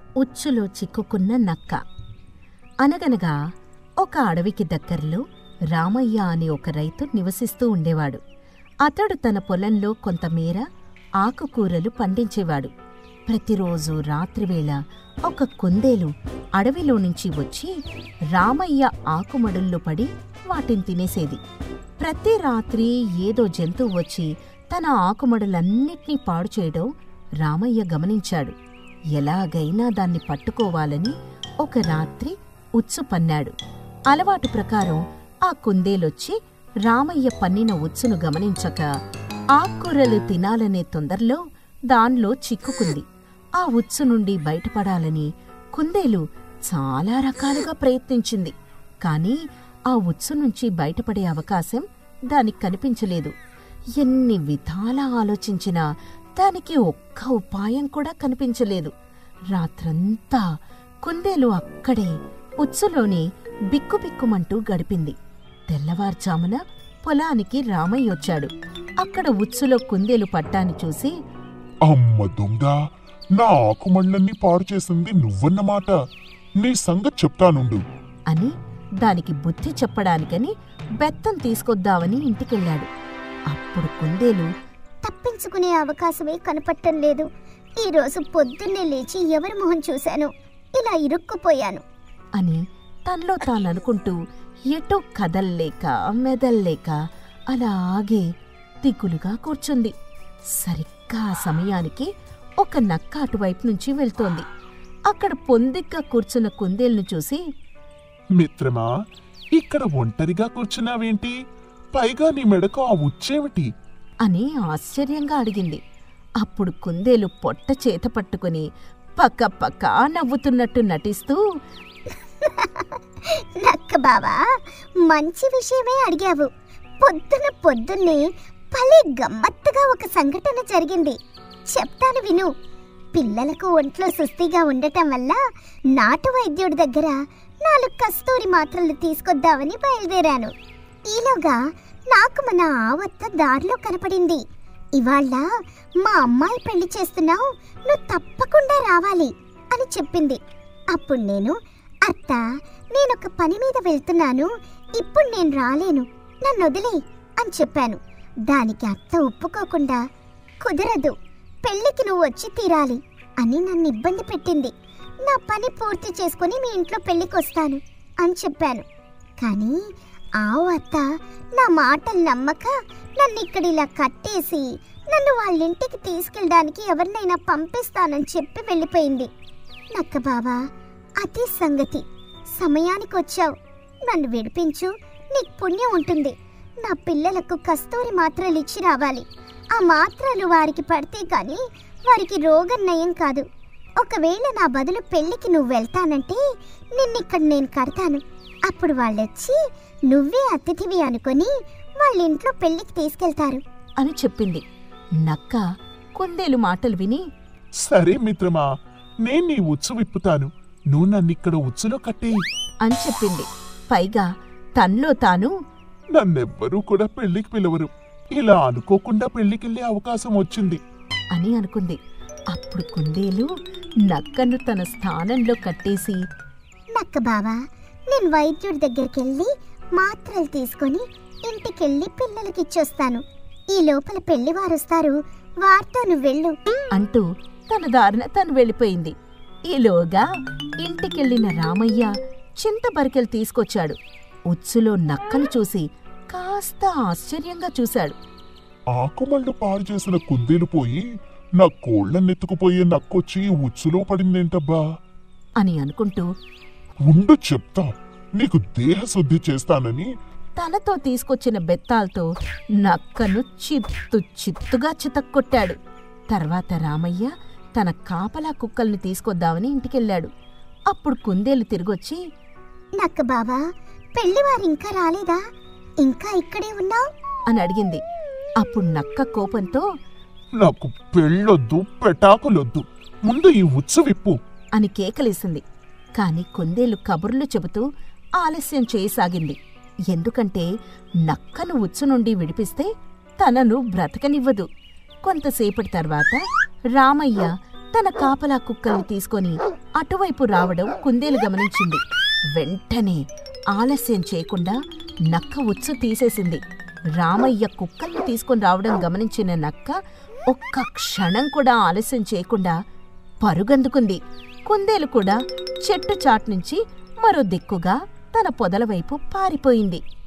ఉచ్చులో చిక్కుకున్న నక్క అనగనగా ఒక అడవికి దగ్గరలో రామయ్య అనే ఒక రైతు నివసిస్తూ ఉండేవాడు అతడు తన పొలంలో కొంతమేర ఆకుకూరలు పండించేవాడు ప్రతిరోజు రాత్రివేళ ఒక కుందేలు అడవిలో నుంచి వచ్చి రామయ్య ఆకుమడుల్లో పడి వాటిని తినేసేది ప్రతి రాత్రి ఏదో జంతువు వచ్చి తన ఆకుమడులన్నిటినీ పాడు చేయడం రామయ్య గమనించాడు ఎలాగైనా దాన్ని పట్టుకోవాలని ఒక రాత్రి ఉచ్చు పన్నాడు అలవాటు ప్రకారం ఆ కుందేలొచ్చి రామయ్య పన్నిన ఉచ్చును గమనించక ఆకుకూరలు తినాలనే తొందరలో దాన్లో చిక్కుకుంది ఆ ఉచ్చు నుండి బయటపడాలని కుందేలు చాలా రకాలుగా ప్రయత్నించింది కాని ఆ ఉచ్చు నుంచి బయటపడే అవకాశం దానికి కనిపించలేదు ఎన్ని విధాలా ఆలోచించినా దానికి ఒక్క ఉపాయం కూడా కనిపించలేదు రాత్రంతా కుందేలు అక్కడే ఉచ్చులోనే బిక్కుబిక్కుమంటూ గడిపింది తెల్లవారుజామున పొలానికి రామయ్య వచ్చాడు అక్కడ ఉచ్చులో కుందేలు పట్టాన్ని చూసి అమ్మ దొంగ నా ఆకుమళ్ళన్నీ పాడు చేసింది నువ్వన్నమాట నీ సంగతి చెప్తానుండు అని దానికి బుద్ధి చెప్పడానికని బెత్తం తీసుకొద్దామని ఇంటికెళ్ళాడు అప్పుడు కుందేలు తప్పించుకునే అవకాశమే కనపట్టం లేదు ఈరోజు పొద్దున్నే లేచి ఎవరి మొహం చూశాను ఇలా ఇరుక్కుపోయాను అని తనలో తాననుకుంటూ ఎటూ కదల్లేక మెదల్లేక అలాగే దిగులుగా కూర్చుంది సరిగ్గా ఆ సమయానికి ఒక నక్క అటువైపు నుంచి వెళ్తోంది అక్కడ పొందిగ్గా కూర్చున్న కుందేలును చూసి మిత్రమా ఇక్కడ ఒంటరిగా కూర్చున్నావేంటి పైగా నీ మెడకు ఆ ఉచ్చేమిటి అని ఆశ్చర్యంగా అడిగింది అప్పుడు కుందేలు పొట్ట చేత పట్టుకుని పక్క పక్క నవ్వుతున్నట్టు నటిస్తూ నక్క బావా మంచి విషయమే అడిగావు పొద్దున పొద్దున్నే భలే గమ్మత్తుగా ఒక సంఘటన జరిగింది చెప్తాను విను పిల్లలకు ఒంట్లో సుస్థిగా ఉండటం వల్ల నాటు వైద్యుడి దగ్గర నాలుగు కస్తూరి మాత్రలు తీసుకొద్దామని బయలుదేరాను ఈలోగా నాకు మన ఆవత్త దారిలో కనపడింది ఇవాళ్ళ మా అమ్మాయి పెళ్లి చేస్తున్నావు నువ్వు తప్పకుండా రావాలి అని చెప్పింది అప్పుడు నేను అత్త నేనొక పని మీద వెళ్తున్నాను ఇప్పుడు నేను రాలేను నన్ను వదిలే అని చెప్పాను దానికి అత్త ఒప్పుకోకుండా కుదరదు పెళ్ళికి నువ్వు వచ్చి తీరాలి అని నన్ను ఇబ్బంది పెట్టింది నా పని పూర్తి చేసుకుని మీ ఇంట్లో పెళ్ళికి వస్తాను అని చెప్పాను కానీ ఆవు అత్త నా మాటలు నమ్మక నన్ను ఇక్కడ ఇలా కట్టేసి నన్ను వాళ్ళ ఇంటికి తీసుకెళ్ళడానికి ఎవరినైనా పంపిస్తానని చెప్పి వెళ్ళిపోయింది నక్క బావా అదే సంగతి సమయానికి వచ్చావు నన్ను విడిపించు నీకు పుణ్యం ఉంటుంది నా పిల్లలకు కస్తూరి మాత్రలు ఇచ్చి రావాలి ఆ మాత్రలు వారికి పడితే కానీ వారికి రోగం నయం కాదు ఒకవేళ నా బదులు పెళ్ళికి నువ్వు వెళ్తానంటే నిన్నిక్కడ నేను కడతాను అప్పుడు వాళ్ళొచ్చి నువ్వే అతిథివి అనుకొని వాళ్ళ ఇంట్లో పెళ్ళికి తీసుకెళ్తారు అని చెప్పింది నక్క కుందేలు మాటలు విని సరే మిత్రమా నేను నీ ఉచ్చు విప్పుతాను నువ్వు నన్నిక్కడ ఉచ్చులో కట్టే అని చెప్పింది పైగా తన్లో తాను నన్నెవ్వరూ కూడా పెళ్లికి పిలవరు ఇలా అనుకోకుండా పెళ్లికెళ్ళే అవకాశం వచ్చింది అని అనుకుంది అప్పుడు కుందేలు నక్కను తన స్థానంలో కట్టేసి నక్క బావా నేను వైద్యుడి దగ్గరికి వెళ్ళి మాత్రలు తీసుకొని ఇంటికెళ్ళి పిల్లలకి ఇచ్చొస్తాను ఈ లోపల పెళ్లి వారు వస్తారు వారితో నువ్వు వెళ్ళు అంటూ తన దారిన తను వెళ్ళిపోయింది ఈలోగా ఇంటికెళ్ళిన రామయ్య చింతబరికెలు తీసుకొచ్చాడు ఉచ్చులో నక్కను చూసి కాస్త ఆశ్చర్యంగా చూశాడు ఆకుమళ్ళు పాడు చేసిన కుందేలు పోయి నా కోళ్ళనెత్తుకుపోయే నక్కొచ్చి ఉచ్చులో పడిందేంటబ్బా అని అనుకుంటూ ఉండు చెప్తా నీకు దేహశుద్ధి చేస్తానని తనతో తీసుకొచ్చిన బెత్తాలతో నక్కను చిత్తు చిత్తుగా చితక్కొట్టాడు తర్వాత రామయ్య తన కాపలా కుక్కల్ని తీసుకొద్దామని ఇంటికెళ్ళాడు అప్పుడు కుందేలు తిరిగొచ్చి నక్క బావా పెళ్లి వారు ఇంకా రాలేదా ఇంకా ఇక్కడే ఉన్నావు అని అడిగింది అప్పుడు నక్క కోపంతో నాకు పెళ్ళొద్దు పెటాకులొద్దు ముందు ఈ ఉచ్చు విప్పు అని కేకలేసింది కాని కుందేలు కబుర్లు చెబుతూ ఆలస్యం చేయసాగింది ఎందుకంటే నక్కను ఉచ్చు నుండి విడిపిస్తే తనను బ్రతకనివ్వదు కొంతసేపటి తర్వాత రామయ్య తన కాపలా కుక్కల్ని తీసుకొని అటువైపు రావడం కుందేలు గమనించింది వెంటనే ఆలస్యం చేయకుండా నక్క ఉచ్చు తీసేసింది రామయ్య కుక్కల్ని తీసుకొని రావడం గమనించిన నక్క ఒక్క క్షణం కూడా ఆలస్యం చేయకుండా పరుగందుకుంది కుందేలు కూడా చెట్టు చాటు నుంచి మరో దిక్కుగా తన పొదల వైపు పారిపోయింది